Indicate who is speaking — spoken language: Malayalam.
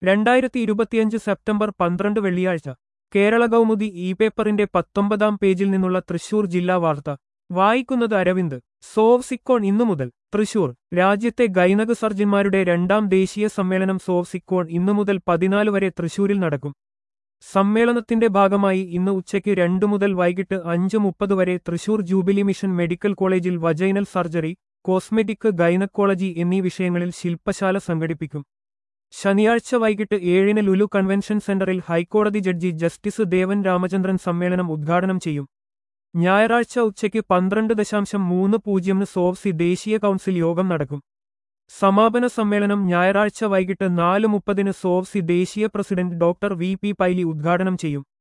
Speaker 1: രണ്ടായിരത്തി ഇരുപത്തിയഞ്ച് സെപ്റ്റംബർ പന്ത്രണ്ട് വെള്ളിയാഴ്ച കേരള കൗമുദി ഇ പേപ്പറിന്റെ പത്തൊമ്പതാം പേജിൽ നിന്നുള്ള തൃശൂർ ജില്ലാ വാർത്ത വായിക്കുന്നത് അരവിന്ദ് സോവ്സിക്കോൺ ഇന്നു മുതൽ തൃശൂർ രാജ്യത്തെ ഗൈനക സർജന്മാരുടെ രണ്ടാം ദേശീയ സമ്മേളനം സോവ്സിക്കോൺ ഇന്നു മുതൽ പതിനാല് വരെ തൃശൂരിൽ നടക്കും സമ്മേളനത്തിന്റെ ഭാഗമായി ഇന്ന് ഉച്ചയ്ക്ക് രണ്ടു മുതൽ വൈകിട്ട് അഞ്ച് മുപ്പത് വരെ തൃശൂർ ജൂബിലി മിഷൻ മെഡിക്കൽ കോളേജിൽ വജൈനൽ സർജറി കോസ്മെറ്റിക് ഗൈനക്കോളജി എന്നീ വിഷയങ്ങളിൽ ശില്പശാല സംഘടിപ്പിക്കും ശനിയാഴ്ച വൈകിട്ട് ഏഴിന് ലുലു കൺവെൻഷൻ സെന്ററിൽ ഹൈക്കോടതി ജഡ്ജി ജസ്റ്റിസ് ദേവൻ രാമചന്ദ്രൻ സമ്മേളനം ഉദ്ഘാടനം ചെയ്യും ഞായറാഴ്ച ഉച്ചയ്ക്ക് പന്ത്രണ്ട് ദശാംശം മൂന്ന് പൂജ്യമിന് സോവ്സി ദേശീയ കൗൺസിൽ യോഗം നടക്കും സമാപന സമ്മേളനം ഞായറാഴ്ച വൈകിട്ട് നാല് മുപ്പതിന് സോവ്സി ദേശീയ president doctor V P Paily ഉദ്ഘാടനം ചെയ്യും